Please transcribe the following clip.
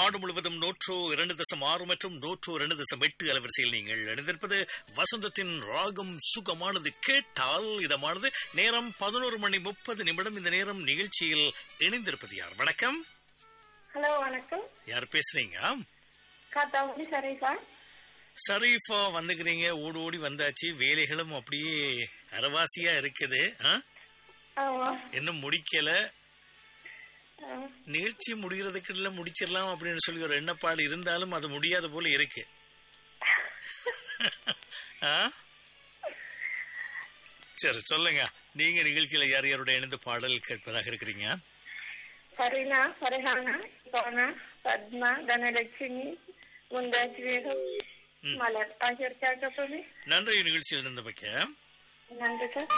நாடு முழுவதும் நூற்று இரண்டு தசம் ஆறு மற்றும் நூற்று இரண்டு தசம் எட்டு அலைவரிசையில் நீங்கள் இணைந்திருப்பது வசந்தத்தின் ராகம் சுகமானது கேட்டால் இதமானது நேரம் பதினோரு மணி முப்பது நிமிடம் இந்த நேரம் நிகழ்ச்சியில் இணைந்திருப்பது யார் வணக்கம் ஹலோ வணக்கம் யார் பேசுறீங்க காத்தாமணி சரீஃபா ஷரீஃபா வந்துக்கிறீங்க ஓடி ஓடி வந்தாச்சு வேலைகளும் அப்படியே அரவாசியா இருக்குது ஆ? ஆமா இன்னும் முடிக்கல ஆ, நிகழ்ச்சி முடிகிறதுக்குள்ள முடிச்சிடலாம் அப்படின்னு சொல்லி ஒரு எண்ணப்பாடு இருந்தாலும் அது முடியாத போல இருக்கு ஆ? சரி சொல்லுங்க நீங்க நிகழ்ச்சியில யார் யாரோட இணைந்து பாடல் கேட்பதாக இருக்கிறீங்க ஃபரினா ஃபரஹானா சோனா பத்மா தனலட்சுமி முந்தாஜ் வேகம் மலர் ஆகியோர் கேட்க சொல்லி நன்றி நிகழ்ச்சியில் இருந்த பக்கம் நன்றி சார்